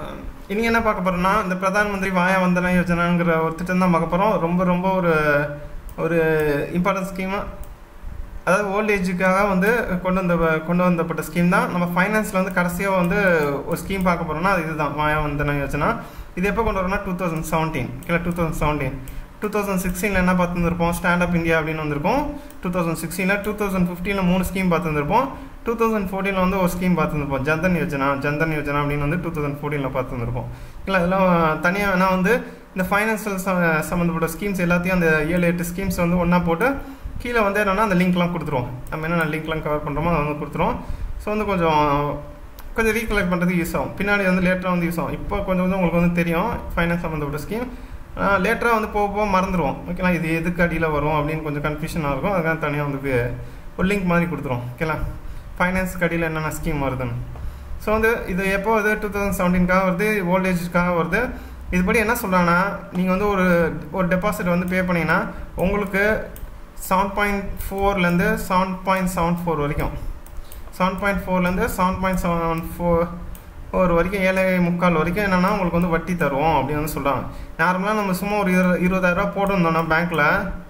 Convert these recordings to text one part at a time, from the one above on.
இனி என்ன பார்க்க போகிறோம்னா இந்த பிரதான் மந்திரி வாயா வந்தனா யோஜனாங்கிற ஒரு திட்டம் தான் பார்க்க போகிறோம் ரொம்ப ரொம்ப ஒரு ஒரு இம்பார்ட்டன்ட் ஸ்கீமாக அதாவது ஓல்ட் ஏஜுக்காக வந்து கொண்டு வந்த கொண்டு வந்தப்பட்ட ஸ்கீம் தான் நம்ம ஃபைனான்ஸில் வந்து கடைசியாக வந்து ஒரு ஸ்கீம் பார்க்க போகிறோம்னா அது இதுதான் வாயா வந்தனா யோஜனா இது எப்போ கொண்டு வரோம்னா டூ தௌசண்ட் செவன்டீன் இல்லை two thousand seventeen two thousand சிக்ஸ்டீனில் என்ன பார்த்துருந்துருப்போம் ஸ்டாண்ட் அப் இந்தியா அப்படின்னு வந்திருக்கும் டூ தௌசண்ட் சிக்ஸ்டீனில் டூ தௌசண்ட் ஃபிஃப்டீனில் மூணு ஸ்கீம் பார்த்துருந்துருப்போம் டூ தௌசண்ட் ஃபோர்டீனில் வந்து ஒரு ஸ்கீம் பார்த்துருப்போம் ஜன்தன் யோஜனா ஜன்தன் யோஜனா அப்படின்னு வந்து டூ தௌசண்ட் ஃபோர்டீனில் பார்த்துருப்போம் இல்லை அதெல்லாம் தனியாக வேணால் வந்து இந்த ஃபைனான்சியல் சம்மந்தப்பட்ட ஸ்கீம்ஸ் எல்லாத்தையும் அந்த ஏழு எட்டு ஸ்கீம்ஸ் வந்து ஒன்றா போட்டு கீழே வந்து என்னென்னா அந்த லிங்க்லாம் கொடுத்துருவோம் நம்ம என்னென்ன லிங்க்லாம் கவர் பண்ணுறோமோ அதை வந்து கொடுத்துருவோம் ஸோ வந்து கொஞ்சம் கொஞ்சம் ரீகலெக்ட் பண்ணுறதுக்கு யூஸ் ஆகும் பின்னாடி வந்து லேட்டராக வந்து யூஸ் ஆகும் இப்போ கொஞ்சம் கொஞ்சம் உங்களுக்கு வந்து தெரியும் ஃபைனான்ஸ் சம்மந்தப்பட்ட ஸ்கீம் லேட்டராக வந்து போக போக மறந்துடுவோம் ஓகேங்களா இது எதுக்கு அடியில் வரும் அப்படின்னு கொஞ்சம் கன்ஃபியூஷனாக இருக்கும் அதுக்காக தனியாக வந்து ஒரு லிங்க் மாதிரி கொடுத்துருவோம் ஓகேங்களா ஃபைனான்ஸ்க்கு அடியில் என்னென்ன ஸ்கீம் வருதுன்னு ஸோ வந்து இது எப்போ வருது டூ தௌசண்ட் செவன்டீன்காக வருது ஓல்டேஜுக்காக வருது இதுபடி என்ன சொல்கிறாங்கன்னா நீங்கள் வந்து ஒரு ஒரு டெபாசிட் வந்து பே பண்ணிங்கன்னா உங்களுக்கு செவன் பாயிண்ட் ஃபோர்லேருந்து செவன் பாயிண்ட் செவன் ஃபோர் வரைக்கும் செவன் பாயிண்ட் ஃபோர்லேருந்து செவன் பாயிண்ட் செவன் ஃபோர் ஒரு வரைக்கும் ஏழை முக்கால் வரைக்கும் என்னென்னா உங்களுக்கு வந்து வட்டி தருவோம் அப்படின்னு வந்து சொல்கிறாங்க நார்மலாக நம்ம சும்மா ஒரு இரு இருபதாயிரரூவா போட்டிருந்தோம்னா பேங்க்கில்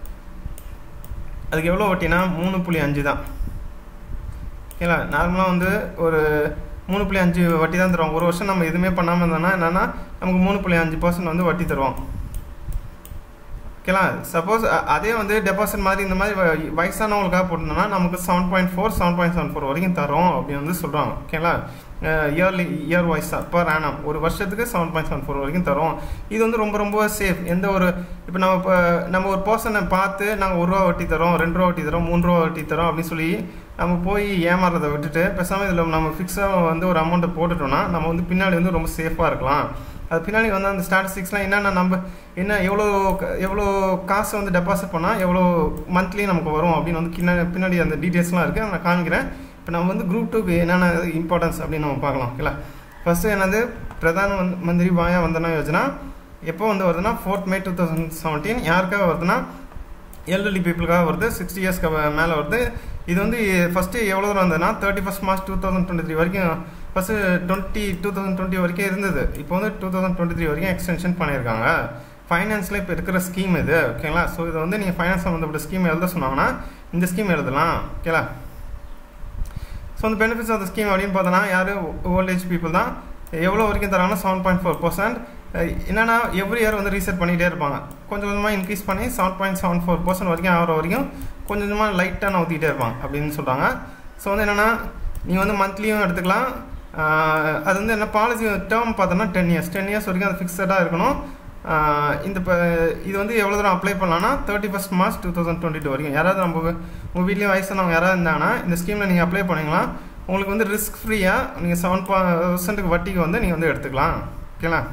அதுக்கு எவ்வளோ வட்டினா மூணு புள்ளி அஞ்சு தான் ஓகேங்களா நார்மலாக வந்து ஒரு மூணு புள்ளி அஞ்சு வட்டி தான் தருவோம் ஒரு வருஷம் நம்ம எதுவுமே பண்ணாமல் இருந்தோம்னா என்னென்னா நமக்கு மூணு புள்ளி அஞ்சு பர்சன்ட் வந்து வட்டி தருவோம் ஓகேங்களா சப்போஸ் அதே வந்து டெபாசிட் மாதிரி இந்த மாதிரி வயசானவங்களுக்காக போட்டிருந்தோம்னா நமக்கு seven point four seven point seven four வரைக்கும் தரோம் அப்படின்னு வந்து சொல்கிறாங்க ஓகேங்களா இயர்லி இயர் வைஸாக பர் ஆனம் ஒரு வருஷத்துக்கு செவன் பாயிண்ட் செவன் ஃபோர் வரைக்கும் தரும் இது வந்து ரொம்ப ரொம்ப சேஃப் எந்த ஒரு இப்போ நம்ம இப்போ நம்ம ஒரு பர்சனை பார்த்து நாங்கள் ஒரு ரூபா வட்டி தரோம் ரெண்டு ரூபா வட்டி தரோம் மூணு ரூபா வட்டி தரோம் அப்படின்னு சொல்லி நம்ம போய் ஏமாறதை விட்டுட்டு பேசாமல் இதில் நம்ம ஃபிக்ஸாக வந்து ஒரு அமௌண்ட்டை போட்டுட்டோம்னா நம்ம வந்து பின்னாடி வந்து ரொம்ப சேஃபாக இருக்கலாம் அது பின்னாடி வந்து அந்த ஸ்டாட்டிஸ்டிக்ஸ்லாம் என்னென்ன நம்ம என்ன எவ்வளோ எவ்வளோ காசு வந்து டெபாசிட் பண்ணால் எவ்வளோ மந்த்லி நமக்கு வரும் அப்படின்னு வந்து பின்னாடி பின்னாடி அந்த டீட்டெயில்ஸ்லாம் இருக்குது நான் காமிக்கிறேன் இப்போ நம்ம வந்து குரூப் டூக்கு என்னென்ன இம்பார்ட்டன்ஸ் அப்படின்னு நம்ம பார்க்கலாம் ஓகேங்களா ஃபஸ்ட்டு என்னது பிரதான் மந்திரி வாயா வந்தனா யோஜனா எப்போ வந்து வருதுன்னா fourth May two thousand seventeen யாருக்காக வருதுன்னா எல்டர்லி பீப்புளுக்காக வருது சிக்ஸ்டி இயர்ஸ்க்கு மேலே வருது இது வந்து ஃபஸ்ட்டு எவ்வளோ தூரம் வந்ததுன்னா thirty first March two thousand twenty three வரைக்கும் first twenty two thousand twenty வரைக்கும் இருந்தது இப்போ வந்து டூ தௌசண்ட் டுவெண்ட்டி த்ரீ வரைக்கும் எக்ஸ்டென்ஷன் பண்ணியிருக்காங்க ஃபைனான்ஸில் இப்போ இருக்கிற ஸ்கீம் இது ஓகேங்களா ஸோ இதை வந்து நீங்கள் ஃபைனான்ஸ் சம்மந்தப்பட்ட ஸ்கீம் எழுத சொன்னாங்கன்னா இந்த ஸ்கீம் எழுதலாம் ஓகேங்களா ஸோ அந்த பெனிஃபிட்ஸ் ஆஃப் த ஸ்கீம் அப்படின்னு பார்த்தோன்னா யார் ஓல்ட் ஏஜ் பீப்புள் தான் எவ்வளோ வரைக்கும் தராங்கன்னா செவன் பாயிண்ட் ஃபோர் பர்சன்ட் என்னென்னா எவ்ரி இயர் வந்து ரீசெட் பண்ணிகிட்டே இருப்பாங்க கொஞ்சம் கொஞ்சமாக இன்க்ரீஸ் பண்ணி seven point seven four percent வரைக்கும் ஆகிற வரைக்கும் கொஞ்சம் கொஞ்சமாக லைட்டாக நவுத்திக்கிட்டே இருப்பாங்க அப்படின்னு சொல்கிறாங்க ஸோ வந்து என்னென்னா நீங்கள் வந்து மந்த்லியும் எடுத்துக்கலாம் அது வந்து என்ன பாலிசி டேர்ம் பார்த்தோன்னா டென் இயர்ஸ் டென் இயர்ஸ் வரைக்கும் அது ஃபிக்ஸடாக இருக்கணும் இந்த இப்போ இது வந்து எவ்வளோ தூரம் அப்ளை பண்ணலாம்னா thirty first March two thousand twenty two வரைக்கும் யாராவது நம்ம உங்கள் வீட்லேயும் வயசானவங்க யாராவது இருந்தாங்கன்னா இந்த ஸ்கீமில் நீங்கள் அப்ளை பண்ணிங்களா உங்களுக்கு வந்து ரிஸ்க் ஃப்ரீயாக நீங்கள் செவன் பர்சன்ட்டுக்கு வட்டிக்கு வந்து நீங்கள் வந்து எடுத்துக்கலாம் ஓகேங்களா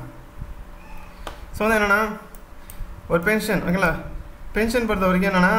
ஸோ வந்து என்னென்னா ஒரு பென்ஷன் ஓகேங்களா பென்ஷன் பொறுத்த வரைக்கும் என்னென்னா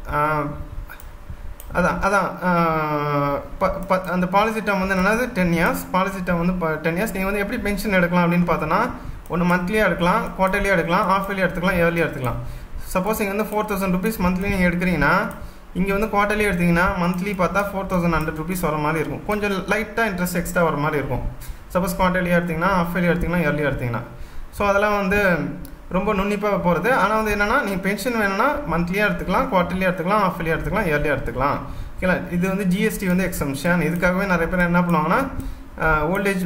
அதான் அதான் அந்த பாலிசி டேர்ம் வந்து என்னென்னா டென் இயர்ஸ் பாலிசி டேர்ம் வந்து டென் இயர்ஸ் நீங்கள் வந்து எப்படி பென்ஷன் எடுக்கலாம் அப்படின்னு பார்த்தோன்னா ஒன்று மந்த்லியாக எடுக்கலாம் குவார்ட்டர்லியாக எடுக்கலாம் ஆஃப் இயர்லி எடுத்துக்கலாம் இயர்லி எடுத்துக்கலாம் சப்போஸ் இங்கே வந்து ஃபோர் தௌசண்ட் ருபீஸ் மந்த்லி நீங்கள் எடுக்கிறீங்கன்னா இங்கே வந்து குவார்ட்டர்லி எடுத்திங்கன்னா மந்த்லி பார்த்தா ஃபோர் தௌசண்ட் ஹண்ட்ரட் ருபீஸ் வர மாதிரி இருக்கும் கொஞ்சம் லைட்டாக இன்ட்ரெஸ்ட் எக்ஸ்ட்ரா வர மாதிரி இருக்கும் சப்போஸ் குவார்ட்டர்லியாக எடுத்திங்கன்னா ஆஃப் இயர்லி எடுத்திங்கன்னா இயர்லி எடுத்திங்கன்னா ஸோ அதெல்லாம் வந்து ரொம்ப நுண்ணிப்பாக போகிறது ஆனால் வந்து என்னென்னா நீங்கள் பென்ஷன் வேணும்னா மந்த்லியாக எடுத்துக்கலாம் குவார்ட்டர்லியாக எடுத்துக்கலாம் ஆஃப் இயர்லியாக எடுத்துக்கலாம் இயர்லியாக எடுத்துக்கலாம் ஓகேங்களா இது வந்து ஜிஎஸ்டி வந்து எக்ஸம்ஷன் இதுக்காகவே நிறைய பேர் என்ன பண்ணுவாங்கன்னா ஓல்டேஜ்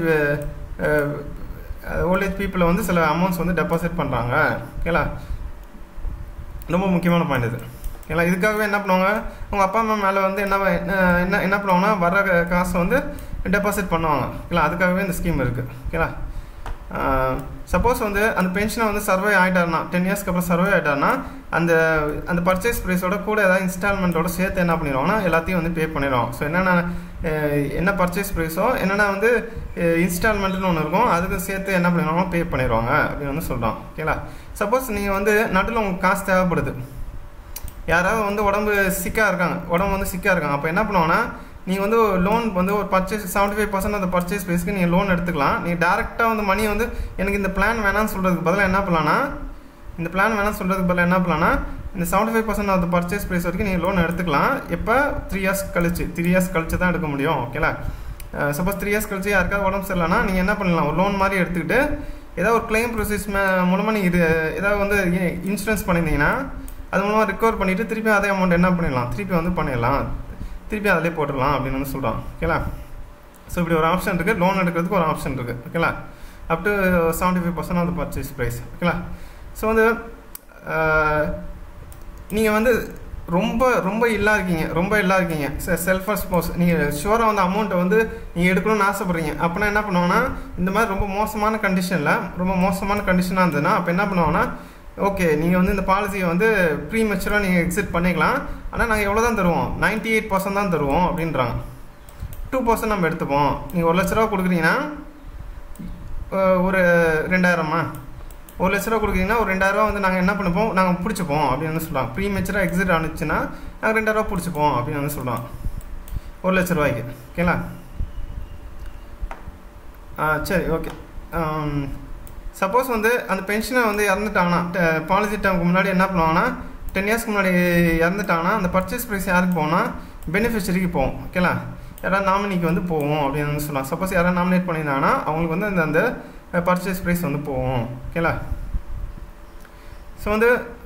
ஓல்டேஜ் பீப்புளை வந்து சில அமௌண்ட்ஸ் வந்து டெபாசிட் பண்ணுறாங்க ஓகேங்களா ரொம்ப முக்கியமான பாயிண்ட் இது ஓகேங்களா இதுக்காகவே என்ன பண்ணுவாங்க உங்கள் அப்பா அம்மா மேலே வந்து என்ன என்ன என்ன பண்ணுவாங்கன்னா வர காசை வந்து டெபாசிட் பண்ணுவாங்க ஓகேங்களா அதுக்காகவே இந்த ஸ்கீம் இருக்குது ஓகேங்களா சப்போஸ் வந்து அந்த பென்ஷனை வந்து சர்வே ஆகிட்டாருனா டென் இயர்ஸ்க்கு அப்புறம் சர்வே ஆகிட்டாருனா அந்த அந்த பர்ச்சேஸ் ப்ரைஸோட கூட ஏதாவது இன்ஸ்டால்மெண்ட்டோட சேர்த்து என்ன பண்ணிடுவாங்கன்னா எல்லாத்தையும் வந்து பே பண்ணிடுவாங்க ஸோ என்னென்ன என்ன பர்ச்சேஸ் ப்ரைஸோ என்னென்ன வந்து இன்ஸ்டால்மெண்ட்னு ஒன்று இருக்கும் அதுக்கு சேர்த்து என்ன பண்ணிடுவாங்க பே பண்ணிடுவாங்க அப்படின்னு வந்து சொல்கிறோம் ஓகேங்களா சப்போஸ் நீங்கள் வந்து நடுவில் உங்களுக்கு காசு தேவைப்படுது யாராவது வந்து உடம்பு சிக்காக இருக்காங்க உடம்பு வந்து சிக்காக இருக்காங்க அப்போ என்ன பண்ணுவாங்கன்னா நீங்கள் வந்து லோன் வந்து ஒரு பர்ச்சேஸ் செவன்ட்டி ஃபைவ் பர்சன்ட் அந்த பர்ச்சேஸ் ப்ரைஸ்க்கு நீங்கள் லோன் எடுத்துக்கலாம் நீங்கள் டேரெக்டாக வந்து மணியை வந்து எனக்கு இந்த பிளான் வேணாம்னு சொல்கிறதுக்கு பதிலாக என்ன பண்ணலான்னா இந்த பிளான் வேணாம்னு சொல்கிறதுக்கு பதிலாக என்ன பண்ணலான்னா இந்த seventy five percent of purchase price வரைக்கும் நீங்கள் லோன் எடுத்துக்கலாம் எப்போ த்ரீ இயர்ஸ் கழிச்சு த்ரீ இயர்ஸ் கழிச்சு தான் எடுக்க முடியும் ஓகேங்களா சப்போஸ் த்ரீ இயர்ஸ் கழிச்சு யாருக்காவது உடம்பு சரியில்லைனா நீங்கள் என்ன பண்ணலாம் ஒரு லோன் மாதிரி எடுத்துக்கிட்டு ஏதாவது ஒரு கிளைம் ப்ரொசீஸ் மூலமாக நீங்கள் இது ஏதாவது வந்து இன்சூரன்ஸ் பண்ணியிருந்தீங்கன்னா அது மூலமாக ரிகவர் பண்ணிவிட்டு திருப்பி அதே அமௌண்ட் என்ன பண்ணிடலாம் திருப்பி வந்து பண்ணிடலாம் திருப்பி அதிலே போட்டுடலாம் அப்படின்னு வந்து சொல்கிறான் ஓகேலா ஸோ இப்படி ஒரு ஆப்ஷன் இருக்குது லோன் எடுக்கிறதுக்கு ஒரு ஆப்ஷன் இருக்குது ஓகேலா up to seventy five percent of purchase price ஓகேலா ஸோ வந்து நீங்கள் வந்து ரொம்ப ரொம்ப இல்லா இருக்கீங்க ரொம்ப இல்லா இருக்கீங்க செல்ஃப் ஸ்போஸ் நீங்கள் ஷுவராக வந்து அமௌண்ட்டை வந்து நீங்கள் எடுக்கணும்னு ஆசைப்பட்றீங்க அப்போனா என்ன பண்ணுவாங்கன்னா இந்த மாதிரி ரொம்ப மோசமான கண்டிஷனில் ரொம்ப மோசமான கண்டிஷனாக இருந்ததுன்னா அப்போ என்ன பண்ணுவாங்கன்னா ஓகே நீங்கள் வந்து இந்த பாலிசியை வந்து ப்ரீ மெச்சூராக நீங்கள் எக்ஸிட் பண்ணிக்கலாம் ஆனால் நாங்கள் எவ்வளோ தான் தருவோம் நைன்ட்டி எயிட் பர்சன்ட் தான் தருவோம் அப்படின்றாங்க டூ பர்சன்ட் நம்ம எடுத்துப்போம் நீங்கள் ஒரு லட்ச ரூபா கொடுக்குறீங்கன்னா ஒரு ரெண்டாயிரமா ஒரு லட்ச ரூபா கொடுக்குறீங்கன்னா ஒரு ரெண்டாயிரரூவா வந்து நாங்கள் என்ன பண்ணுப்போம் நாங்கள் பிடிச்சிப்போம் அப்படின்னு வந்து சொல்லுவாங்க ப்ரீ மெச்சராக எக்ஸிட் ஆனிச்சுன்னா நாங்கள் ரெண்டாயிரரூவா பிடிச்சிப்போம் அப்படின்னு வந்து சொல்லுவாங்க ஒரு லட்ச ரூபாய்க்கு ஓகேங்களா ஆ சரி ஓகே சப்போஸ் வந்து அந்த பென்ஷனை வந்து இறந்துட்டாங்கன்னா பாலிசி டேர்முக்கு முன்னாடி என்ன பண்ணுவாங்கன்னா டென் இயர்ஸ்க்கு முன்னாடி இறந்துட்டாங்கன்னா அந்த பர்ச்சேஸ் ப்ரைஸ் யாருக்கு போகும்னா பெனிஃபிஷரிக்கு போகும் ஓகேங்களா யாராவது நாமினிக்கு வந்து போகும் அப்படின்னு வந்து சொல்லலாம் சப்போஸ் யாராவது நாமினேட் பண்ணியிருந்தாங்கன்னா அவங்களுக்கு வந்து அந்த அந்த பர்ச்சேஸ் ப்ரைஸ் வந்து போகும் ஓகேங்களா ஸோ வந்து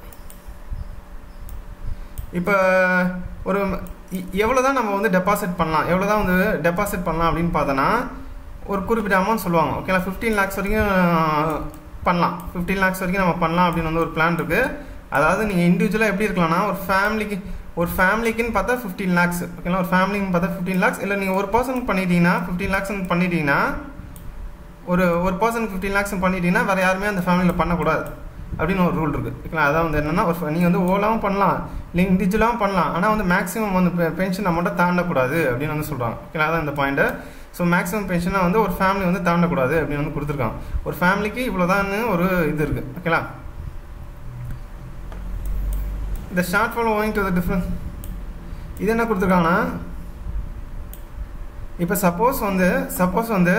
இப்போ ஒரு எவ்வளோ தான் நம்ம வந்து டெபாசிட் பண்ணலாம் எவ்வளோ தான் வந்து டெபாசிட் பண்ணலாம் அப்படின்னு பார்த்தோன்னா ஒரு குறிப்பிட்ட அமௌண்ட் சொல்லுவாங்க ஓகேங்களா ஃபிஃப்டீன் லேக்ஸ் வரைக்கும் பண்ணலாம் ஃபிஃப்டீன் லேக்ஸ் வரைக்கும் நம்ம பண்ணலாம் அப்படின்னு வந்து ஒரு பிளான் இருக்குது அதாவது நீங்கள் இண்டிவிஜுவலாக எப்படி இருக்கலாம்னா ஒரு ஃபேமிலிக்கு ஒரு ஃபேமிலிக்குன்னு பார்த்தா ஃபிஃப்டீன் லேக்ஸ் ஓகேங்களா ஒரு ஃபேமிலின்னு பார்த்தா ஃபிஃப்டீன் லேக்ஸ் இல்லை நீங்கள் ஒரு பர்சனுக்கு பண்ணிட்டீங்கன்னா ஃபிஃப்டீன் லேக்ஸ் பண்ணிட்டீங்கன்னா ஒரு ஒரு பர்சனுக்கு ஃபிஃப்டீன் லேக்ஸ் பண்ணிட்டீங்கன்னா வேறு யாருமே அந்த ஃபேமிலியில் பண்ணக்கூடாது அப்படின்னு ஒரு ரூல் இருக்குது ஓகேங்களா அதான் வந்து என்னென்னா ஒரு நீங்கள் வந்து ஓலாவும் பண்ணலாம் இல்லை இண்டிவிஜுவலாகவும் பண்ணலாம் ஆனால் வந்து மேக்ஸிமம் வந்து பென்ஷன் அமௌண்ட்டை தாண்டக்கூடாது அப்படின்னு வந்து சொல்கிறாங்க ஓகேங்களா அதான் இந்த பாயிண்ட்டு ஸோ மேக்ஸிமம் பென்ஷனை வந்து ஒரு ஃபேமிலி வந்து தாண்டக்கூடாது அப்படின்னு வந்து கொடுத்துருக்காங்க ஒரு ஃபேமிலிக்கு இவ்வளோதான்னு ஒரு இது இருக்குது ஓகேங்களா இந்த shortfall owing to the difference இது என்ன கொடுத்துருக்காங்கன்னா இப்போ சப்போஸ் வந்து சப்போஸ் வந்து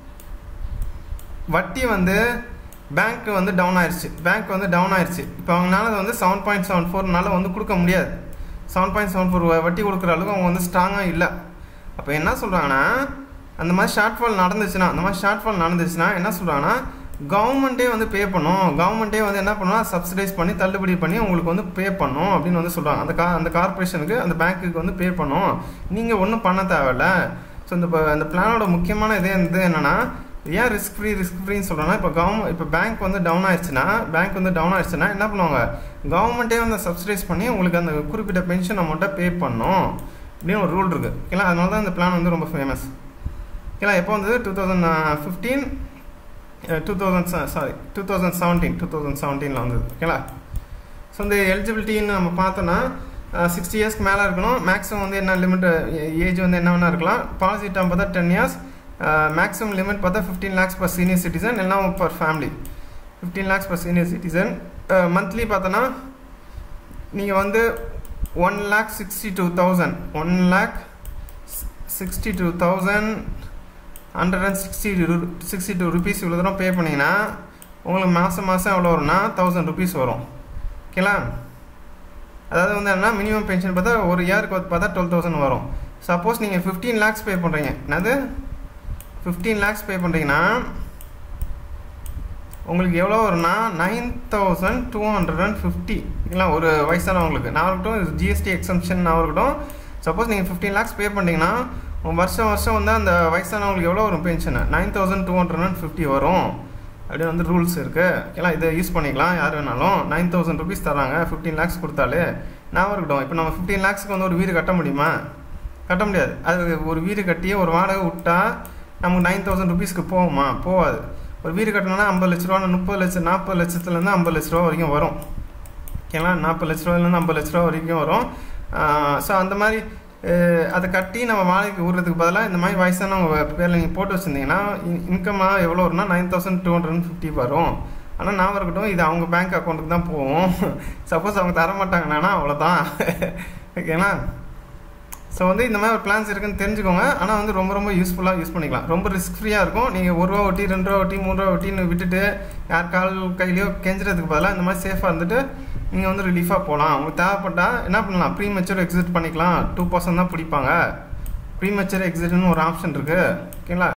வட்டி வந்து பேங்க் வந்து டவுன் ஆயிடுச்சு பேங்க் வந்து டவுன் ஆயிடுச்சு இப்போ அவங்களால வந்து செவன் பாயிண்ட் செவன் ஃபோர்னால வந்து கொடுக்க முடியாது செவன் பாயிண்ட் செவன் ஃபோர் வட்டி கொடுக்குற அளவுக்கு அவங்க வந்து ஸ்ட்ராங்காக இல்லை அப்போ என்ன சொல்கிறாங்கன்னா அந்த மாதிரி ஷார்ட் ஃபால் நடந்துச்சுன்னா அந்த மாதிரி ஷார்ட் ஃபால் நடந்துச்சுன்னா என்ன சொல்கிறாங்கன்னா கவர்மெண்ட்டே வந்து பே பண்ணும் கவர்மெண்ட்டே வந்து என்ன பண்ணுவோம் சப்சிடைஸ் பண்ணி தள்ளுபடி பண்ணி உங்களுக்கு வந்து பே பண்ணும் அப்படின்னு வந்து சொல்கிறாங்க அந்த கா அந்த கார்பரேஷனுக்கு அந்த பேங்க்குக்கு வந்து பே பண்ணும் நீங்கள் ஒன்றும் பண்ண தேவையில்ல ஸோ இந்த இந்த பிளானோட முக்கியமான இதே இது என்னென்னா ஏன் ரிஸ்க் ஃப்ரீ ரிஸ்க் ஃப்ரீன்னு சொல்கிறேன்னா இப்போ கவர்மெண்ட் இப்போ பேங்க் வந்து டவுன் ஆயிடுச்சுன்னா பேங்க் வந்து டவுன் ஆயிடுச்சுன்னா என்ன பண்ணுவாங்க கவர்மெண்ட்டே வந்து சப்சிடைஸ் பண்ணி உங்களுக்கு அந்த குறிப்பிட்ட பென்ஷன் அமௌண்ட்டை பே பண்ணும் அப்படின்னு ஒரு ரூல் இருக்குது ஓகேங்களா அதனால தான் இந்த பிளான் வந்து ரொம்ப ஃபேமஸ் ஓகேங்களா எப்போ வந்து two thousand fifteen two thousand sorry two thousand seventeen two thousand செவன்டீனில் வந்தது ஓகேங்களா ஸோ இந்த எலிஜிபிலிட்டின்னு நம்ம பார்த்தோன்னா சிக்ஸ்டி இயர்ஸ்க்கு மேலே இருக்கணும் மேக்ஸிமம் வந்து என்ன லிமிட் ஏஜ் வந்து என்ன வேணா இருக்கலாம் பாலிசி டேர்ம் பார்த்தா டென் இயர்ஸ் மேக்ஸிமம் லிமிட் பார்த்தா fifteen lakhs per senior citizen எல்லாம் per family fifteen lakhs per senior citizen monthly பார்த்தோன்னா நீங்கள் வந்து one lakh sixty two thousand one lakh sixty two thousand hundred and sixty sixty two rupees இவ்வளோ தூரம் பே பண்ணிங்கன்னா உங்களுக்கு மாதம் மாதம் எவ்வளோ வரும்னா தௌசண்ட் ருபீஸ் வரும் ஓகேங்களா அதாவது வந்து என்ன மினிமம் பென்ஷன் பார்த்தா ஒரு இயருக்கு பார்த்தா டுவெல் தௌசண்ட் வரும் சப்போஸ் நீங்கள் ஃபிஃப்டீன் லேக்ஸ் பே பண்ணுறீங்க என்னது ஃபிஃப்டீன் லேக்ஸ் பே பண்ணுறீங்கன்னா உங்களுக்கு எவ்வளோ வரும்னா nine thousand two hundred and fifty இல்லை ஒரு வயசானவங்களுக்கு நான் இருக்கட்டும் ஜிஎஸ்டி எக்ஸம்ஷன் நான் இருக்கட்டும் சப்போஸ் நீங்கள் ஃபிஃப்டீன் லேக்ஸ் பே பண்ணிங்கன்னா வருஷம் வருஷம் வந்து அந்த வயசானவங்களுக்கு எவ்வளோ வரும் pension nine thousand two hundred and fifty வரும் அப்படின்னு வந்து ரூல்ஸ் இருக்குது ஓகேங்களா இதை யூஸ் பண்ணிக்கலாம் யார் வேணாலும் நைன் தௌசண்ட் ருபீஸ் தராங்க ஃபிஃப்டீன் லேக்ஸ் கொடுத்தாலே நான் இருக்கட்டும் இப்போ நம்ம ஃபிஃப்டீன் லேக்ஸ்க்கு வந்து ஒரு வீடு கட்ட முடியுமா கட்ட முடியாது அது ஒரு வீடு கட்டி ஒரு வாடகை விட்டா நமக்கு நைன் தௌசண்ட் ருபீஸ்க்கு போகுமா போகாது ஒரு வீடு கட்டணும்னா ஐம்பது லட்ச ரூபா முப்பது லட்சம் நாற்பது லட்சத்துலேருந்து ஐம்பது லட்ச ரூபா வரைக்கும் வரும் ஓகேங்களா நாற்பது லட்ச ரூபாயிலேருந்து ஐம்பது லட்ச ரூபா வரைக்கும் வரும் ஸோ அந்த மாதிரி அதை கட்டி நம்ம வாடகைக்கு விடுறதுக்கு பதிலாக இந்த மாதிரி வயசானவங்க பேரில் நீங்கள் போட்டு வச்சுருந்தீங்கன்னா இன்கம்லாம் எவ்வளோ வரும்னா nine thousand two hundred and fifty வரும் ஆனால் நான் இருக்கட்டும் இது அவங்க பேங்க் அக்கௌண்ட்டுக்கு தான் போகும் சப்போஸ் அவங்க தர மாட்டாங்கன்னா அவ்வளோதான் ஓகேங்களா ஸோ வந்து இந்த மாதிரி ஒரு பிளான்ஸ் இருக்குன்னு தெரிஞ்சுக்கோங்க ஆனால் வந்து ரொம்ப ரொம்ப யூஸ்ஃபுல்லாக யூஸ் பண்ணிக்கலாம் ரொம்ப ரிஸ்க் ஃப்ரீயாக இருக்கும் நீங்கள் ஒரு ரூபா ஒட்டி ரெண்டு ரூபா ஒட்டி மூணு ரூபா ஒட்டின்னு விட்டுட்டு யார் கால் கையிலையோ கெஞ்சுறதுக்கு பதிலாக இந்த மாதிரி சேஃபாக இருந்துட்டு நீங்கள் வந்து ரிலீஃபாக போகலாம் உங்களுக்கு தேவைப்பட்டால் என்ன பண்ணலாம் ப்ரீ மெச்சூர் எக்ஸிட் பண்ணிக்கலாம் டூ பர்சன்ட் தான் பிடிப்பாங்க ப்ரீமெச்சர் எக்ஸிட்னு ஒரு ஆப்ஷன் இருக்குது ஓகேங்களா